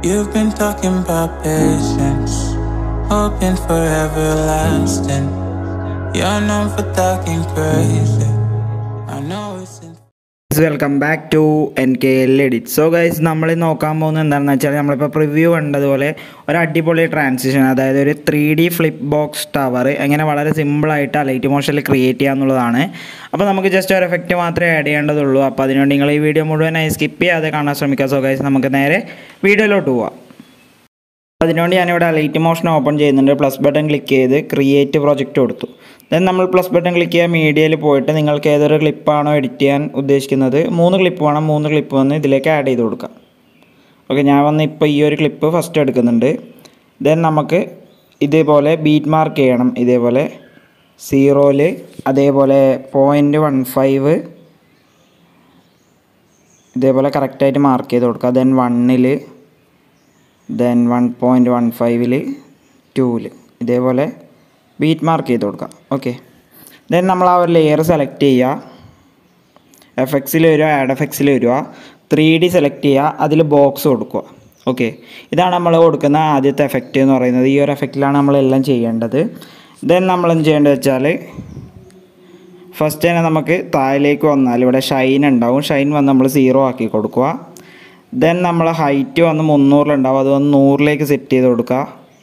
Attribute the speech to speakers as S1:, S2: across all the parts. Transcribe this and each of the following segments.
S1: You've been talking about patience, hoping for everlasting. You're known for talking crazy. I know it's in.
S2: Welcome back to N K L edit so guys നമ്മൾ നോക്കാൻ പോകുന്നത് എന്താണെന്ന് വെച്ചാൽ നമ്മളിപ്പോൾ preview കണ്ടതുപോലെ ഒരു അടിപൊളി ട്രാൻസിഷൻ അതായത് ഒരു three D flip box tower എങ്ങനെ വളരെ സിമ്പിളായിട്ട് ആ ലൈറ്റ് മോഷനിൽ ക്രിയേറ്റ് ചെയ്യുക എന്നുള്ളതാണ് അപ്പോൾ നമുക്ക് ജസ്റ്റ് ഒരു എഫക്റ്റ് മാത്രമേ ആഡ് ചെയ്യേണ്ടതുള്ളൂ അപ്പോൾ അതിനുവേണ്ടി നിങ്ങൾ ഈ വീഡിയോ മുഴുവനായി സ്കിപ്പ് ചെയ്യാതെ കാണാൻ ശ്രമിക്കുക സോ ഗൈസ് നമുക്ക് നേരെ വീഡിയോയിലോട്ട് പോവാം അതിനുവേണ്ടി ഞാനിവിടെ ലൈറ്റ് മോഷൻ ഓപ്പൺ ചെയ്യുന്നുണ്ട് പ്ലസ് ബട്ടൺ ക്ലിക്ക് ചെയ്ത് ക്രിയേറ്റ് പ്രൊജക്റ്റ് കൊടുത്തു ദെൻ നമ്മൾ പ്ലസ് ബട്ടൺ ക്ലിക്ക് ചെയ്യുക മീഡിയയിൽ പോയിട്ട് നിങ്ങൾക്ക് ഏതൊരു ക്ലിപ്പാണോ എഡിറ്റ് ചെയ്യാൻ ഉദ്ദേശിക്കുന്നത് മൂന്ന് ക്ലിപ്പ് വേണം മൂന്ന് ക്ലിപ്പ് വന്ന് ഇതിലേക്ക് ആഡ് ചെയ്ത് കൊടുക്കാം ഓക്കെ ഞാൻ വന്ന് ഇപ്പോൾ ഈ ഒരു ക്ലിപ്പ് ഫസ്റ്റ് എടുക്കുന്നുണ്ട് ദെൻ നമുക്ക് ഇതേപോലെ ബീറ്റ് മാർക്ക് ചെയ്യണം ഇതേപോലെ സീറോയിൽ അതേപോലെ പോയിൻറ്റ് വൺ ഫൈവ് ഇതേപോലെ കറക്റ്റായിട്ട് മാർക്ക് ചെയ്ത് കൊടുക്കുക ദെൻ വണ്ണിൽ ദെൻ വൺ പോയിൻറ്റ് വൺ ഫൈവിൽ ടൂവിൽ ഇതേപോലെ ബീറ്റ് മാർക്ക് ചെയ്ത് കൊടുക്കുക ഓക്കെ ദെൻ നമ്മൾ ആ ഒരു ലെയർ സെലക്ട് ചെയ്യുക എഫ് എക്സിൽ വരിക ആഡ് എഫ് എക്സിൽ വരിക ത്രീ ഡി സെലക്ട് ചെയ്യുക അതിൽ ബോക്സ് കൊടുക്കുക ഓക്കെ ഇതാണ് നമ്മൾ കൊടുക്കുന്ന ആദ്യത്തെ എഫക്റ്റ് എന്ന് പറയുന്നത് ഈ ഒരു എഫക്റ്റിലാണ് നമ്മളെല്ലാം ചെയ്യേണ്ടത് ദെൻ നമ്മൾ എന്ത് ചെയ്യേണ്ടത് വെച്ചാൽ ഫസ്റ്റ് തന്നെ നമുക്ക് താഴേക്ക് വന്നാൽ ഇവിടെ ഷൈൻ ഉണ്ടാവും ഷൈൻ വന്ന് നമ്മൾ സീറോ ആക്കി കൊടുക്കുക ദെൻ നമ്മൾ ഹൈറ്റ് വന്ന് മുന്നൂറിലുണ്ടാവും അത് വന്ന് നൂറിലേക്ക് സെറ്റ് ചെയ്ത് കൊടുക്കുക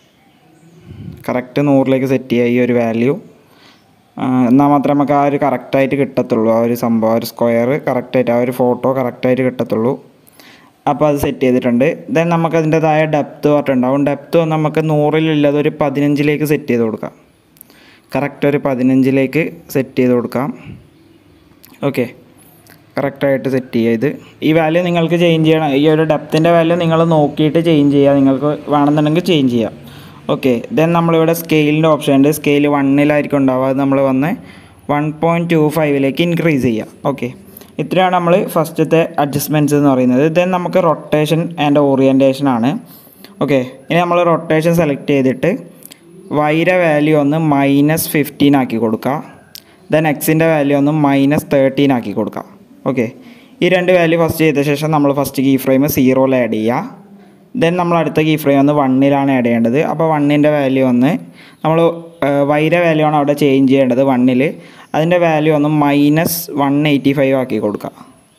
S2: കറക്റ്റ് നൂറിലേക്ക് സെറ്റ് ചെയ്യുക ഈ ഒരു വാല്യൂ എന്നാൽ മാത്രമേ നമുക്ക് ആ ഒരു കറക്റ്റായിട്ട് കിട്ടത്തുള്ളൂ ആ ഒരു സംഭവം ആ ഒരു സ്ക്വയർ കറക്റ്റായിട്ട് ആ ഒരു ഫോട്ടോ കറക്റ്റായിട്ട് കിട്ടത്തുള്ളൂ അപ്പോൾ അത് സെറ്റ് ചെയ്തിട്ടുണ്ട് ദെൻ നമുക്ക് അതിൻ്റെതായ ഡെപ്ത് പറഞ്ഞിട്ടുണ്ടാവും ഡെപ്ത് വന്ന് നമുക്ക് നൂറിലുള്ളത് ഒരു പതിനഞ്ചിലേക്ക് സെറ്റ് ചെയ്ത് കൊടുക്കാം കറക്റ്റ് ഒരു പതിനഞ്ചിലേക്ക് സെറ്റ് ചെയ്ത് കൊടുക്കാം ഓക്കെ കറക്റ്റായിട്ട് സെറ്റ് ചെയ്യുക ഇത് ഈ വാല്യൂ നിങ്ങൾക്ക് ചേഞ്ച് ചെയ്യണം ഈ ഒരു ഡെപ്തിൻ്റെ വാല്യൂ നിങ്ങൾ നോക്കിയിട്ട് ചേഞ്ച് ചെയ്യുക നിങ്ങൾക്ക് വേണമെന്നുണ്ടെങ്കിൽ ചേഞ്ച് ചെയ്യാം ഓക്കെ ദെൻ നമ്മളിവിടെ സ്കെയിലിൻ്റെ ഓപ്ഷൻ ഉണ്ട് സ്കെയിൽ വണ്ണിലായിരിക്കും ഉണ്ടാവുക അത് നമ്മൾ വന്ന് വൺ പോയിൻറ്റ് ടു ഫൈവിലേക്ക് ഇൻക്രീസ് ചെയ്യുക ഓക്കെ ഇത്രയാണ് നമ്മൾ ഫസ്റ്റത്തെ അഡ്ജസ്റ്റ്മെൻറ്റ്സ് എന്ന് പറയുന്നത് ദെൻ നമുക്ക് റൊട്ടേഷൻ ആൻഡ് ഓറിയൻറ്റേഷൻ ആണ് ഓക്കെ ഇനി നമ്മൾ റൊട്ടേഷൻ സെലക്ട് ചെയ്തിട്ട് വൈര വാല്യൂ ഒന്ന് മൈനസ് ഫിഫ്റ്റീൻ ആക്കി കൊടുക്കുക ദെൻ എക്സിൻ്റെ വാല്യൂ ഒന്ന് മൈനസ് തേർട്ടീൻ ആക്കി കൊടുക്കുക ഓക്കെ ഈ രണ്ട് വാല്യൂ ഫസ്റ്റ് ചെയ്ത ശേഷം നമ്മൾ ഫസ്റ്റ് കീ ഫ്രെയിം സീറോയിൽ ആഡ് ചെയ്യുക ദെൻ നമ്മൾ അടുത്ത കീ ഫ്രെയിം വന്ന് വണ്ണിലാണ് ആഡ് ചെയ്യേണ്ടത് അപ്പോൾ വണ്ണിൻ്റെ വാല്യൂ വന്ന് നമ്മൾ വൈര വാല്യൂ ആണ് അവിടെ ചേഞ്ച് ചെയ്യേണ്ടത് വണ്ണിൽ അതിൻ്റെ വാല്യൂ ഒന്ന് മൈനസ് വൺ എയ്റ്റി ഫൈവ് ആക്കി കൊടുക്കുക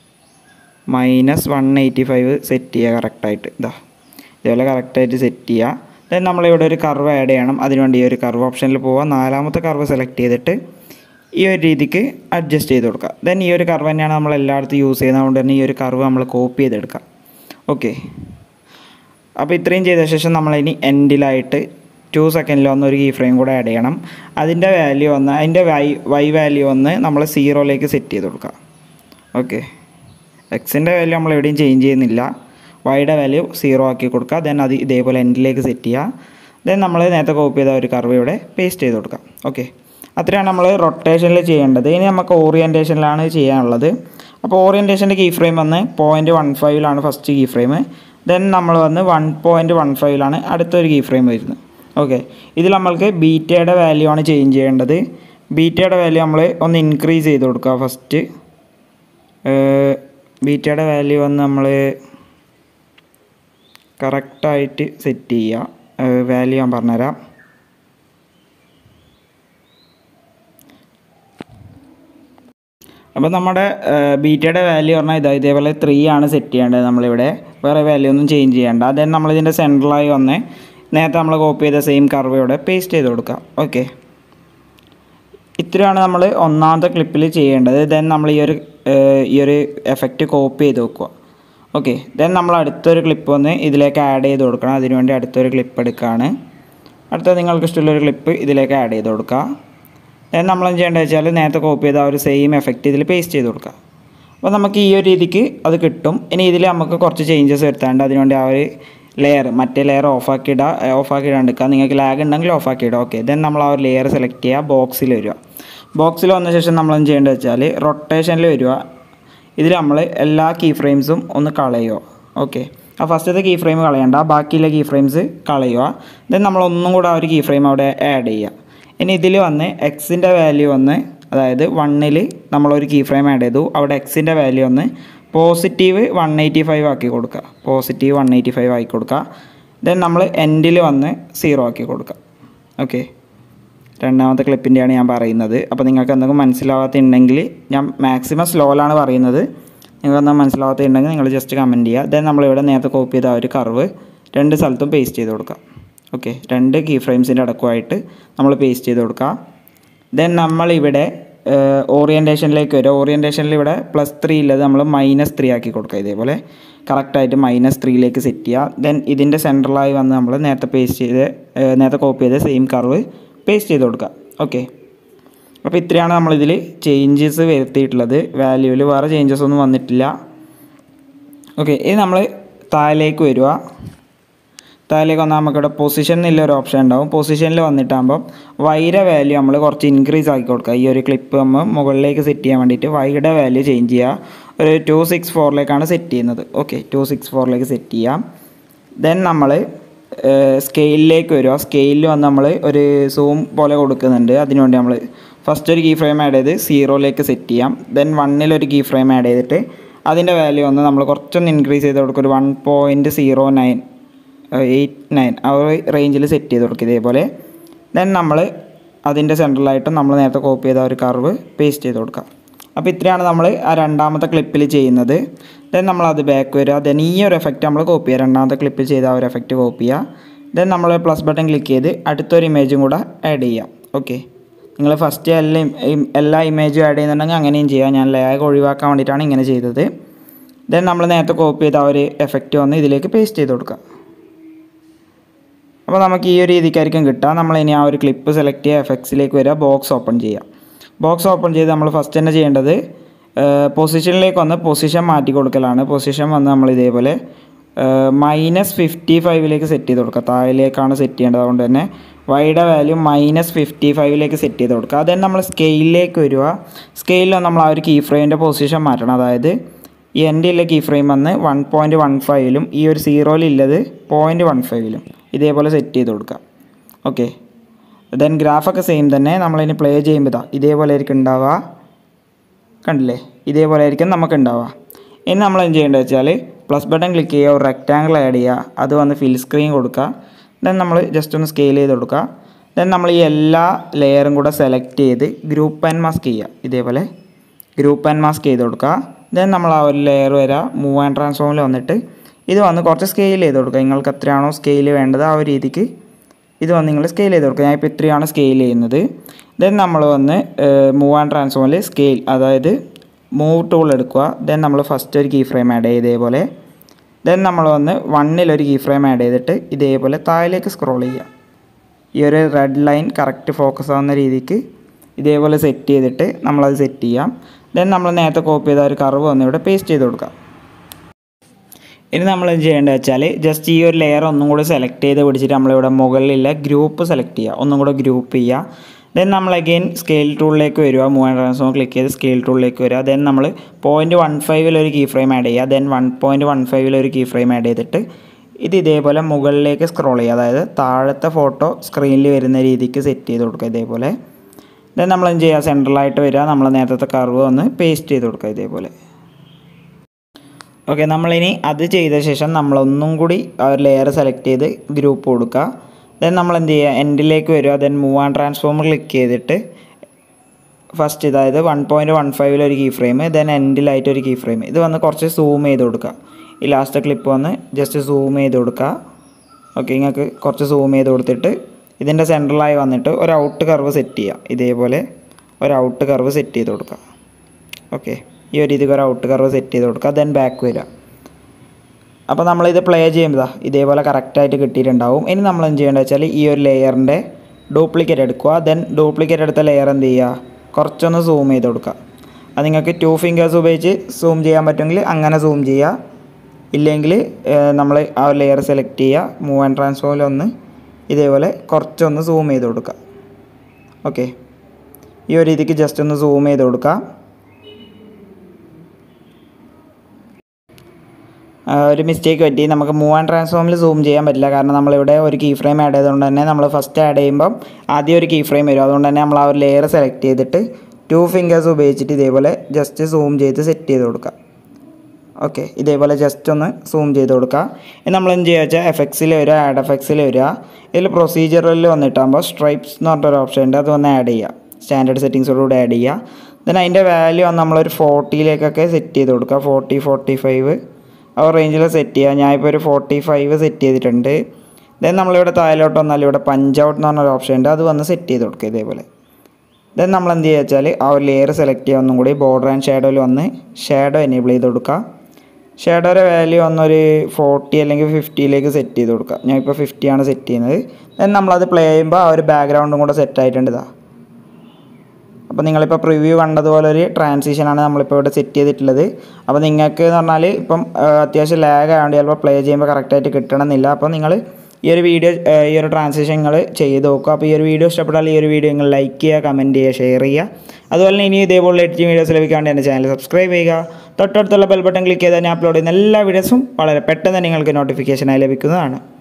S2: minus one eighty five set ചെയ്യുക കറക്റ്റായിട്ട് ഇതാ ഇതേപോലെ കറക്റ്റായിട്ട് സെറ്റ് ചെയ്യുക ദെൻ നമ്മളിവിടെ ഒരു കർവ് ആഡ് ചെയ്യണം അതിനുവേണ്ടി ഈ ഒരു കർവ് ഓപ്ഷനിൽ പോവുക നാലാമത്തെ കർവ് സെലക്ട് ചെയ്തിട്ട് ഈ ഒരു രീതിക്ക് അഡ്ജസ്റ്റ് ചെയ്ത് കൊടുക്കുക ദെൻ ഈ ഒരു കർവ് തന്നെയാണ് നമ്മൾ എല്ലായിടത്തും യൂസ് ചെയ്യുന്നത് അതുകൊണ്ട് തന്നെ ഈ ഒരു കർവ് നമ്മൾ കോപ്പി ചെയ്തെടുക്കാം ഓക്കെ അപ്പോൾ ഇത്രയും ചെയ്ത ശേഷം നമ്മളിനി എൻഡിലായിട്ട് ടു സെക്കൻഡിൽ വന്ന് ഒരു കീ ഫ്രെയിം കൂടെ ആഡ് ചെയ്യണം അതിൻ്റെ വാല്യൂ വന്ന് അതിൻ്റെ വൈ വൈ വാല്യൂ വന്ന് നമ്മൾ സീറോയിലേക്ക് സെറ്റ് ചെയ്ത് കൊടുക്കുക ഓക്കെ എക്സിൻ്റെ വാല്യൂ നമ്മൾ എവിടെയും ചേഞ്ച് ചെയ്യുന്നില്ല വൈയുടെ വാല്യൂ സീറോ ആക്കി കൊടുക്കുക ദെൻ അത് ഇതേപോലെ എൻഡിലേക്ക് സെറ്റ് ചെയ്യുക ദെൻ നമ്മൾ നേരത്തെ കോപ്പി ചെയ്ത ഒരു കർവ് ഇവിടെ പേസ്റ്റ് ചെയ്ത് കൊടുക്കാം ഓക്കെ അത്രയാണ് നമ്മൾ റൊട്ടേഷനിൽ ചെയ്യേണ്ടത് ഇനി നമുക്ക് ഓറിയൻറ്റേഷനിലാണ് ചെയ്യാനുള്ളത് അപ്പോൾ ഓറിയൻറ്റേഷൻ്റെ കീ ഫ്രെയിം വന്ന് പോയിൻറ്റ് വൺ ഫൈവിലാണ് ഫസ്റ്റ് കീ ഫ്രെയിം ദെൻ നമ്മൾ വന്ന് വൺ പോയിൻറ്റ് വൺ ഫൈവിലാണ് അടുത്തൊരു കീ ഫ്രെയിം വരുന്നത് ഓക്കെ ഇതിൽ നമ്മൾക്ക് ബീറ്റയുടെ വാല്യൂ ആണ് ചേഞ്ച് ചെയ്യേണ്ടത് ബീറ്റയുടെ വാല്യൂ നമ്മൾ ഒന്ന് ഇൻക്രീസ് ചെയ്ത് കൊടുക്കുക ഫസ്റ്റ് ബീറ്റയുടെ വാല്യൂ വന്ന് നമ്മൾ കറക്റ്റായിട്ട് സെറ്റ് ചെയ്യുക വാല്യൂ ഞാൻ പറഞ്ഞുതരാം അപ്പോൾ നമ്മുടെ ബീറ്റയുടെ വാല്യൂ പറഞ്ഞാൽ ഇതാ ഇതേപോലെ ത്രീ ആണ് സെറ്റ് ചെയ്യേണ്ടത് നമ്മളിവിടെ വേറെ വാല്യൂ ഒന്നും ചേഞ്ച് ചെയ്യേണ്ട ദെൻ നമ്മളിതിൻ്റെ സെൻട്രലായി വന്ന് നേരത്തെ നമ്മൾ കോപ്പി ചെയ്ത സെയിം കർവ് ഇവിടെ പേസ്റ്റ് ചെയ്ത് കൊടുക്കുക ഓക്കെ ഇത്രയാണ് നമ്മൾ ഒന്നാമത്തെ ക്ലിപ്പിൽ ചെയ്യേണ്ടത് ദെൻ നമ്മൾ ഈ ഒരു ഈ ഒരു എഫക്റ്റ് കോപ്പി ചെയ്ത് വെക്കുക ഓക്കെ ദെൻ നമ്മൾ അടുത്തൊരു ക്ലിപ്പ് വന്ന് ഇതിലേക്ക് ആഡ് ചെയ്ത് കൊടുക്കണം അതിനുവേണ്ടി അടുത്തൊരു ക്ലിപ്പ് എടുക്കുകയാണ് അടുത്ത നിങ്ങൾക്ക് ഇഷ്ടമുള്ളൊരു ക്ലിപ്പ് ഇതിലേക്ക് ആഡ് ചെയ്ത് കൊടുക്കുക ദെൻ നമ്മൾ എന്ത് ചെയ്യേണ്ടത് വെച്ചാൽ നേരത്തെ കോപ്പി ചെയ്ത ആ ഒരു സെയിം എഫക്റ്റ് ഇതിൽ പേസ്റ്റ് ചെയ്ത് കൊടുക്കുക അപ്പോൾ നമുക്ക് ഈ ഒരു രീതിക്ക് അത് കിട്ടും ഇനി ഇതിൽ നമുക്ക് കുറച്ച് ചേഞ്ചസ് വരുത്താണ്ട് അതിനുവേണ്ടി ആ ഒരു ലെയർ മറ്റേ ലെയർ ഓഫാക്കി ഇടുക ഓഫാക്കി ഇടാണ്ടിരിക്കുക നിങ്ങൾക്ക് ലാഗ് ഉണ്ടെങ്കിൽ ഓഫാക്കി ഇടുക ഓക്കെ ദെൻ നമ്മൾ ആ ഒരു ലെയർ സെലക്ട് ചെയ്യുക ബോക്സിൽ വരിക ബോക്സിൽ വന്ന ശേഷം നമ്മൾ എന്ത് ചെയ്യേണ്ടത് വെച്ചാൽ റൊട്ടേഷനിൽ വരിക ഇതിൽ നമ്മൾ എല്ലാ കീ ഫ്രെയിംസും ഒന്ന് കളയുക ഓക്കെ ആ ഫസ്റ്റത്തെ കീ ഫ്രെയിം കളയണ്ട ബാക്കിയുള്ള കീ ഫ്രെയിംസ് കളയുക ദെൻ നമ്മൾ ഒന്നും കൂടെ ആ ഒരു കീ ഫ്രെയിം അവിടെ ആഡ് ചെയ്യുക ഇനി ഇതിൽ വന്ന് എക്സിൻ്റെ വാല്യൂ വന്ന് അതായത് വണ്ണിൽ നമ്മളൊരു കീ ഫ്രെയിം ആഡ് ചെയ്തു അവിടെ എക്സിൻ്റെ വാല്യൂ ഒന്ന് പോസിറ്റീവ് വൺ എയ്റ്റി ഫൈവ് ആക്കി കൊടുക്കുക പോസിറ്റീവ് വൺ എയ്റ്റി ഫൈവ് ആക്കി കൊടുക്കുക ദെൻ നമ്മൾ എൻഡിൽ വന്ന് സീറോ ആക്കി കൊടുക്കുക ഓക്കെ രണ്ടാമത്തെ ക്ലിപ്പിൻ്റെയാണ് ഞാൻ പറയുന്നത് അപ്പോൾ നിങ്ങൾക്ക് എന്തെങ്കിലും മനസ്സിലാവാത്തുണ്ടെങ്കിൽ ഞാൻ മാക്സിമം സ്ലോയിലാണ് പറയുന്നത് നിങ്ങൾക്ക് എന്തെങ്കിലും മനസ്സിലാവാത്തുണ്ടെങ്കിൽ നിങ്ങൾ ജസ്റ്റ് കമൻറ്റ് ചെയ്യുക ദെൻ നമ്മളിവിടെ നേരത്തെ കോപ്പി ചെയ്ത ആ ഒരു കർവ് രണ്ട് സ്ഥലത്തും പേസ്റ്റ് ചെയ്ത് കൊടുക്കുക ഓക്കെ രണ്ട് കീ ഫ്രെയിംസിൻ്റെ അടക്കമായിട്ട് നമ്മൾ പേസ്റ്റ് ചെയ്ത് കൊടുക്കുക ദെൻ നമ്മളിവിടെ ഓറിയൻറ്റേഷനിലേക്ക് വരും ഓറിയൻറ്റേഷനിൽ ഇവിടെ പ്ലസ് ത്രീ ഉള്ളത് നമ്മൾ മൈനസ് ത്രീ ആക്കി കൊടുക്കുക ഇതേപോലെ കറക്റ്റായിട്ട് മൈനസ് ത്രീയിലേക്ക് സെറ്റ് ചെയ്യുക ദെൻ ഇതിൻ്റെ സെൻട്രലായി വന്ന് നമ്മൾ നേരത്തെ പേസ്റ്റ് ചെയ്ത് ഏഹ് നേരത്തെ കോപ്പി ചെയ്ത് സെയിം കർവ് പേസ്റ്റ് ചെയ്ത് കൊടുക്കുക ഓക്കെ അപ്പോൾ ഇത്രയാണ് നമ്മളിതിൽ ചേഞ്ചസ് വരുത്തിയിട്ടുള്ളത് വാല്യൂവിൽ വേറെ ചേഞ്ചസ് ഒന്നും വന്നിട്ടില്ല ഓക്കെ ഇത് നമ്മൾ താഴേക്ക് വരിക താഴേക്ക് വന്നാൽ നമുക്കിവിടെ പൊസിഷൻ എന്നുള്ള ഒരു ഓപ്ഷൻ ഉണ്ടാവും പൊസിഷനിൽ വന്നിട്ടാകുമ്പോൾ വൈയുടെ വാല്യൂ നമ്മൾ കുറച്ച് ഇൻക്രീസ് ആക്കി കൊടുക്കുക ഈ ഒരു ക്ലിപ്പ് നമ്മൾ മുകളിലേക്ക് സെറ്റ് ചെയ്യാൻ വേണ്ടിയിട്ട് വൈയുടെ വാല്യൂ ചേഞ്ച് ചെയ്യുക ഒരു ടു സിക്സ് ഫോറിലേക്കാണ് സെറ്റ് ചെയ്യുന്നത് ഓക്കെ ടു സിക്സ് ഫോറിലേക്ക് സെറ്റ് ചെയ്യാം ദെൻ നമ്മൾ സ്കെയിലിലേക്ക് വരിക സ്കെയിലിൽ വന്ന് നമ്മൾ ഒരു സൂം പോലെ കൊടുക്കുന്നുണ്ട് അതിനുവേണ്ടി നമ്മൾ ഫസ്റ്റ് ഒരു കീ ഫ്രെയിം ആഡ് ചെയ്ത് സീറോയിലേക്ക് സെറ്റ് ചെയ്യാം ദെൻ വണ്ണിൽ ഒരു കീ ഫ്രെയിം ആഡ് ചെയ്തിട്ട് അതിൻ്റെ വാല്യൂ ഒന്ന് നമ്മൾ കുറച്ചൊന്ന് ഇൻക്രീസ് ചെയ്ത് കൊടുക്കും ഒരു one point zero nine eight nine ആ ഒരു റേഞ്ചിൽ സെറ്റ് ചെയ്ത് കൊടുക്കുക ഇതേപോലെ ദെൻ നമ്മൾ അതിൻ്റെ സെൻട്രലായിട്ട് നമ്മൾ നേരത്തെ കോപ്പി ചെയ്ത ആ ഒരു കർവ് പേസ്റ്റ് ചെയ്ത് കൊടുക്കുക അപ്പോൾ ഇത്രയാണ് നമ്മൾ ആ രണ്ടാമത്തെ ക്ലിപ്പിൽ ചെയ്യുന്നത് ദെൻ നമ്മൾ അത് ബാക്ക് വരിക ദെൻ ഈ ഒരു എഫക്റ്റ് നമ്മൾ കോപ്പി ചെയ്യുക രണ്ടാമത്തെ ക്ലിപ്പിൽ ചെയ്ത ആ ഒരു എഫക്റ്റ് കോപ്പി ചെയ്യുക ദെൻ നമ്മൾ പ്ലസ് ബട്ടൺ ക്ലിക്ക് ചെയ്ത് അടുത്തൊരു ഇമേജും കൂടെ ആഡ് ചെയ്യാം ഓക്കെ നിങ്ങൾ ഫസ്റ്റ് എല്ലാ im- എല്ലാ ഇമേജും ആഡ് ചെയ്യുന്നുണ്ടെങ്കിൽ അങ്ങനെയും ചെയ്യാം ഞാൻ ലാഗ് ഒഴിവാക്കാൻ വേണ്ടിയിട്ടാണ് ഇങ്ങനെ ചെയ്തത് ദെൻ നമ്മൾ നേരത്തെ കോപ്പി ചെയ്ത ആ ഒരു എഫക്റ്റ് വന്ന് ഇതിലേക്ക് പേസ്റ്റ് ചെയ്ത് കൊടുക്കുക അപ്പോൾ നമുക്ക് ഈ ഒരു രീതിക്കായിരിക്കും കിട്ടുക നമ്മൾ ഇനി ആ ഒരു ക്ലിപ്പ് സെലക്ട് ചെയ്യുക എഫക്ട്സിലേക്ക് വരിക ബോക്സ് ഓപ്പൺ ചെയ്യുക ബോക്സ് ഓപ്പൺ ചെയ്ത് നമ്മൾ ഫസ്റ്റ് തന്നെ ചെയ്യേണ്ടത് പൊസിഷനിലേക്ക് വന്ന് പൊസിഷൻ മാറ്റി കൊടുക്കലാണ് പൊസിഷൻ വന്ന് നമ്മൾ ഇതേപോലെ മൈനസ് ഫിഫ്റ്റി ഫൈവിലേക്ക് സെറ്റ് ചെയ്ത് കൊടുക്കുക താഴേക്കാണ് സെറ്റ് ചെയ്യേണ്ടത് അതുകൊണ്ട് തന്നെ വൈയുടെ വാല്യൂ മൈനസ് ഫിഫ്റ്റി ഫൈവിലേക്ക് സെറ്റ് ചെയ്ത് കൊടുക്കുക അത് നമ്മൾ സ്കെയിലിലേക്ക് വരിക സ്കെയിലിൽ നമ്മൾ ആ ഒരു കീ ഫ്രെയിമിൻ്റെ പൊസിഷൻ മാറ്റണം അതായത് ഈ എൻ്റെ ഉള്ള കീ ഫ്രെയിം വന്ന് വൺ പോയിൻറ്റ് വൺ ഫൈവിലും ഈ ഒരു സീറോയിലുള്ളത് പോയിൻറ്റ് വൺ ഫൈവിലും ഇതേപോലെ സെറ്റ് ചെയ്ത് കൊടുക്കുക ഓക്കെ ദെൻ ഗ്രാഫൊക്കെ സെയിം തന്നെ നമ്മളിനി പ്ലേ ചെയ്യുമ്പോൾ ഇതാ ഇതേപോലെ ആയിരിക്കും ഉണ്ടാവുക കണ്ടില്ലേ ഇതേപോലെ ആയിരിക്കും നമുക്ക് ഉണ്ടാവുക ഇനി നമ്മൾ എന്ത് ചെയ്യേണ്ടത് വെച്ചാൽ പ്ലസ് ബട്ടൺ ക്ലിക്ക് ചെയ്യുക ഒരു റെക്റ്റാങ്കിൾ ആഡ് ചെയ്യുക അത് വന്ന് ഫിൽ സ്ക്രീൻ കൊടുക്കുക ദെൻ നമ്മൾ ജസ്റ്റ് ഒന്ന് സ്കെയിൽ ചെയ്ത് കൊടുക്കുക ദെൻ നമ്മൾ ഈ എല്ലാ ലെയറും കൂടെ സെലക്ട് ചെയ്ത് ഗ്രൂപ്പ് ആൻഡ് മാസ്ക് ചെയ്യുക ഇതേപോലെ ഗ്രൂപ്പ് ആൻഡ് മാസ്ക് ചെയ്ത് കൊടുക്കുക ദെൻ നമ്മൾ ആ ഒരു ലെയർ വരെ മൂവ് ആൻഡ് ട്രാൻസ്ഫോമിൽ വന്നിട്ട് ഇത് വന്ന് കുറച്ച് സ്കെയിൽ ചെയ്ത് കൊടുക്കുക നിങ്ങൾക്ക് എത്രയാണോ സ്കെയിൽ വേണ്ടത് ആ ഒരു രീതിക്ക് ഇത് വന്ന് നിങ്ങൾ സ്കെയിൽ ചെയ്ത് കൊടുക്കുക ഞാൻ ഇപ്പോൾ ഇത്രയാണ് സ്കെയിൽ ചെയ്യുന്നത് ദെൻ നമ്മൾ വന്ന് മൂവ് ആൻഡ് ട്രാൻസ്ഫോമിൽ സ്കെയിൽ അതായത് മൂവ് ടൂൾ എടുക്കുക ദെൻ നമ്മൾ ഫസ്റ്റ് ഒരു കീ ഫ്രെയിം ആഡ് ചെയ്ത് ഇതേപോലെ ദെൻ നമ്മൾ വന്ന് വണ്ണിൽ ഒരു കീ ഫ്രെയിം ആഡ് ചെയ്തിട്ട് ഇതേപോലെ താഴേക്ക് സ്ക്രോൾ ചെയ്യുക ഈ ഒരു റെഡ് ലൈൻ കറക്റ്റ് ഫോക്കസ് ആവുന്ന രീതിക്ക് ഇതേപോലെ സെറ്റ് ചെയ്തിട്ട് നമ്മളത് സെറ്റ് ചെയ്യാം ദെൻ നമ്മൾ നേരത്തെ കോപ്പി ചെയ്ത ഒരു കർവ് വന്ന് ഇവിടെ പേസ്റ്റ് ചെയ്ത് കൊടുക്കാം ഇനി നമ്മൾ എന്ത് ചെയ്യേണ്ടത് വെച്ചാൽ ജസ്റ്റ് ഈ ഒരു ലെയർ ഒന്നും കൂടി സെലക്ട് ചെയ്ത് പിടിച്ചിട്ട് നമ്മളിവിടെ മുകളിലുള്ള ഗ്രൂപ്പ് സെലക്ട് ചെയ്യുക ഒന്നും കൂടെ ഗ്രൂപ്പ് ചെയ്യുക ദെൻ നമ്മൾ അഗെയിൻ സ്കെയിൽ ടൂളിലേക്ക് വരിക മൂവ് ട്രാൻസ്ഫോം ക്ലിക്ക് ചെയ്ത് സ്കെയിൽ ടൂളിലേക്ക് വരിക ദെൻ നമ്മൾ പോയിൻറ്റ് വൺ ഫൈവിൽ ഒരു കീ ഫ്രെയിം ആഡ് ചെയ്യുക ദെൻ വൺ പോയിൻറ്റ് വൺ ഫൈവിൽ ഒരു കീ ഫ്രെയിം ആഡ് ചെയ്തിട്ട് ഇത് ഇതേപോലെ മുകളിലേക്ക് സ്ക്രോൾ ചെയ്യുക അതായത് താഴത്തെ ഫോട്ടോ സ്ക്രീനിൽ വരുന്ന രീതിക്ക് സെറ്റ് ചെയ്ത് കൊടുക്കുക ഇതേപോലെ ദെൻ നമ്മൾ എന്ത് ചെയ്യുക സെൻട്രലായിട്ട് വരിക നമ്മൾ നേരത്തെ കർവ് ഒന്ന് പേസ്റ്റ് ചെയ്ത് കൊടുക്കുക ഇതേപോലെ ഓക്കെ നമ്മളിനി അത് ചെയ്ത ശേഷം നമ്മളൊന്നും കൂടി ആ ഒരു ലെയർ സെലക്ട് ചെയ്ത് ഗ്രൂപ്പ് കൊടുക്കുക ദെൻ നമ്മൾ എന്ത് ചെയ്യുക എൻഡിലേക്ക് വരിക then move and transform click ചെയ്തിട്ട് ഫസ്റ്റ് അതായത് വൺ പോയിൻറ്റ് വൺ ഫൈവിൽ ഒരു കീ ഫ്രെയിം ദെൻ എൻഡിലായിട്ട് ഒരു കീ ഫ്രെയിം ഇത് വന്ന് കുറച്ച് സൂം ചെയ്ത് കൊടുക്കുക ഈ ലാസ്റ്റ് ക്ലിപ്പ് വന്ന് ജസ്റ്റ് സൂം ചെയ്ത് കൊടുക്കുക ഓക്കെ നിങ്ങൾക്ക് കുറച്ച് സൂം ചെയ്ത് കൊടുത്തിട്ട് ഇതിൻ്റെ സെൻട്രലായി വന്നിട്ട് ഒരു ഔട്ട് കർവ് സെറ്റ് ചെയ്യുക ഇതേപോലെ ഒരു ഔട്ട് കർവ് സെറ്റ് ചെയ്ത് കൊടുക്കുക ഓക്കെ ഈ ഒരു രീതിക്ക് ഒരു ഔട്ട് കർവ് സെറ്റ് ചെയ്ത് കൊടുക്കുക ദെൻ ബാക്ക് വരിക അപ്പോൾ നമ്മളിത് പ്ലേ ചെയ്യുമ്പോൾ ഇതേപോലെ കറക്റ്റായിട്ട് കിട്ടിയിട്ടുണ്ടാവും ഇനി നമ്മൾ എന്ത് ചെയ്യേണ്ടത് വെച്ചാൽ ഈ ഒരു ലെയറിൻ്റെ ഡ്യൂപ്ലിക്കേറ്റ് എടുക്കുക ദെൻ ഡ്യൂപ്ലിക്കേറ്റ് എടുത്ത ലെയർ എന്ത് ചെയ്യുക കുറച്ചൊന്ന് സൂം ചെയ്ത് കൊടുക്കുക അത് നിങ്ങൾക്ക് ടു ഫിംഗേഴ്സ് ഉപയോഗിച്ച് സൂം ചെയ്യാൻ പറ്റുമെങ്കിൽ അങ്ങനെ സൂം ചെയ്യുക ഇല്ലെങ്കിൽ നമ്മൾ ആ ലെയർ സെലക്ട് ചെയ്യുക മൂവ് ആൻഡ് ട്രാൻസ്ഫോമിൽ ഒന്ന് ഇതേപോലെ കുറച്ചൊന്ന് സൂം ചെയ്ത് കൊടുക്കുക ഓക്കെ ഈ ഒരു രീതിക്ക് ജസ്റ്റ് ഒന്ന് സൂം ചെയ്ത് കൊടുക്കുക ആ, ഒരു മിസ്റ്റേക്ക് പറ്റി നമുക്ക് മൂവ് ആൻഡ് ട്രാൻസ്ഫോമിൽ സൂം ചെയ്യാൻ പറ്റില്ല കാരണം നമ്മളിവിടെ ഒരു കീ ഫ്രെയിം ആഡ് ചെയ്തുകൊണ്ട് തന്നെ നമ്മൾ ഫസ്റ്റ് ആഡ് ചെയ്യുമ്പം ആദ്യം ഒരു കീ ഫ്രെയിം വരും അതുകൊണ്ട് തന്നെ നമ്മൾ ആ ഒരു ലെയർ സെലക്ട് ചെയ്തിട്ട് ടു ഫിംഗേഴ്സ് ഉപയോഗിച്ചിട്ട് ഇതേപോലെ ജസ്റ്റ് സൂം ചെയ്ത് സെറ്റ് ചെയ്ത് കൊടുക്കുക ഓക്കെ ഇതേപോലെ ജസ്റ്റ് ഒന്ന് സൂം ചെയ്ത് കൊടുക്കുക ഇനി നമ്മൾ എന്ത് ചെയ്യുക വെച്ചാൽ എഫക്സിൽ വരിക ആഡ് എഫക്സിൽ വരിക ഇതിൽ പ്രൊസീജിയറിൽ വന്നിട്ടാകുമ്പോൾ സ്ട്രൈപ്സ് എന്ന് പറഞ്ഞൊരു ഓപ്ഷൻ ഉണ്ട് അത് വന്ന് ആഡ് ചെയ്യുക സ്റ്റാൻഡേർഡ് സെറ്റിങ്സോടുകൂടി ആഡ് ചെയ്യുക ദെൻ അതിൻ്റെ വാല്യൂ വന്ന് നമ്മളൊരു ഫോർട്ടിയിലേക്കൊക്കെ സെറ്റ് ചെയ്ത് കൊടുക്കുക ഫോർട്ടി ഫോർട്ടി ഫൈവ് ആ റേഞ്ചിൽ സെറ്റ് ചെയ്യുക ഞാനിപ്പോൾ ഒരു ഫോർട്ടി ഫൈവ് സെറ്റ് ചെയ്തിട്ടുണ്ട് ദെൻ നമ്മളിവിടെ താഴോട്ട് വന്നാൽ ഇവിടെ പഞ്ച് ഔട്ട് എന്ന് പറഞ്ഞൊരു ഓപ്ഷൻ ഉണ്ട് അത് വന്ന് സെറ്റ് ചെയ്ത് കൊടുക്കുക ഇതേപോലെ ദെൻ നമ്മൾ എന്ത് ചെയ്യുക വെച്ചാൽ ആ ഒരു ലെയർ സെലക്ട് ചെയ്യുക ഒന്നും കൂടി ബോർഡർ ആൻഡ് ഷാഡോയിൽ വന്ന് ഷാഡോ എനേബിൾ ചെയ്ത് കൊടുക്കുക ഷാഡോയുടെ വാല്യൂ വന്നൊരു ഫോർട്ടി അല്ലെങ്കിൽ ഫിഫ്റ്റിയിലേക്ക് സെറ്റ് ചെയ്ത് കൊടുക്കുക ഞാൻ ഇപ്പോൾ ഫിഫ്റ്റിയാണ് സെറ്റ് ചെയ്യുന്നത് ദെൻ നമ്മളത് പ്ലേ ചെയ്യുമ്പോൾ ആ ഒരു ബാക്ക്ഗ്രൗണ്ടും കൂടെ സെറ്റ് ആയിട്ടുണ്ട് ഇതാ അപ്പോൾ നിങ്ങളിപ്പോൾ പ്രിവ്യൂ കണ്ടതുപോലെ ഒരു ട്രാൻസിഷനാണ് നമ്മളിപ്പോൾ ഇവിടെ സെറ്റ് ചെയ്തിട്ടുള്ളത് അപ്പോൾ നിങ്ങൾക്ക് എന്ന് പറഞ്ഞാൽ ഇപ്പം ആ, അത്യാവശ്യം ലാഗ് ആയതുകൊണ്ട് ചിലപ്പോൾ പ്ലേ ചെയ്യുമ്പോൾ കറക്റ്റായിട്ട് കിട്ടണമെന്നില്ല അപ്പോൾ നിങ്ങൾ ഈ ഒരു വീഡിയോ ഈ ഒരു ട്രാൻസിഷൻ നിങ്ങൾ ചെയ്ത് നോക്കുക അപ്പോൾ ഈ ഒരു വീഡിയോ ഇഷ്ടപ്പെട്ടാൽ ഈ ഒരു വീഡിയോ നിങ്ങൾ ലൈക്ക് ചെയ്യുക കമൻറ്റ് ചെയ്യുക ഷെയർ ചെയ്യുക അതുപോലെ തന്നെ ഇനി ഇതേപോലെ എഡിറ്റിംഗ് വീഡിയോസ് ലഭിക്കാണ്ട് എൻ്റെ ചാനൽ സബ്സ്ക്രൈബ് ചെയ്യുക തൊട്ടടുത്തുള്ള ബെൽ ബട്ടൺ ക്ലിക്ക് ചെയ്താൽ ഞാൻ അപ്ലോഡ് ചെയ്യുന്ന എല്ലാ വീഡിയോസും വളരെ പെട്ടെന്ന് നിങ്ങൾക്ക് നോട്ടിഫിക്കേഷനായി ലഭിക്കുന്നതാണ്